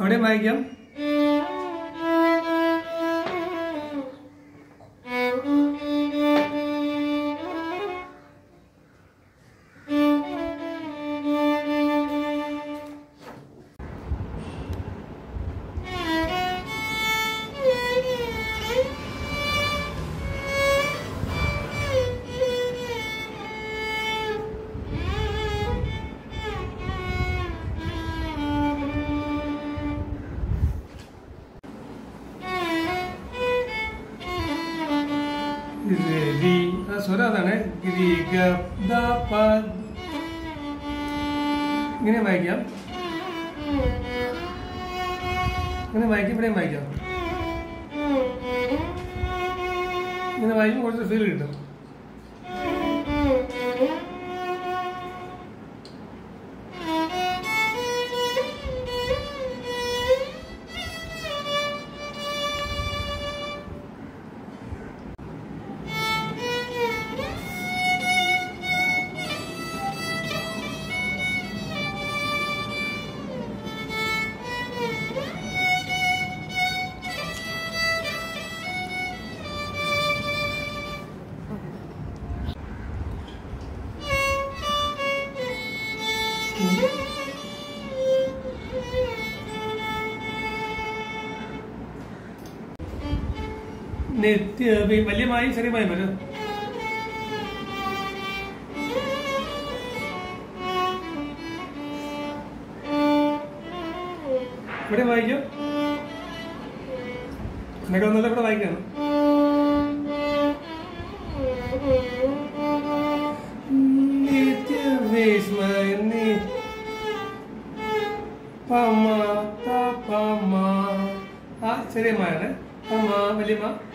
അവിടെയും വായിക്കാം ഇത് രി ആ സ്വരം അതാണ് രി ഗ ദ പ ഇങ്ങനെ വായിക്കാം ഇങ്ങനെ വായിക്കാം ഇവിടെയും വായിക്കാം ഇങ്ങനെ വായിക്കുമ്പോൾ കുറച്ച് ഫീൽ കിട്ടും നിത്യ വലിയ മായും ചെറിയ മായും വരും ഇവിടെ വായിക്കും എന്നൊക്കെ ഒന്നല്ല ഇവിടെ വായിക്കാണ് നിത്യ വിസ്മയ നി പമ ത പമ ആ ചെറിയ മായാണ് പമ വലിയ മാ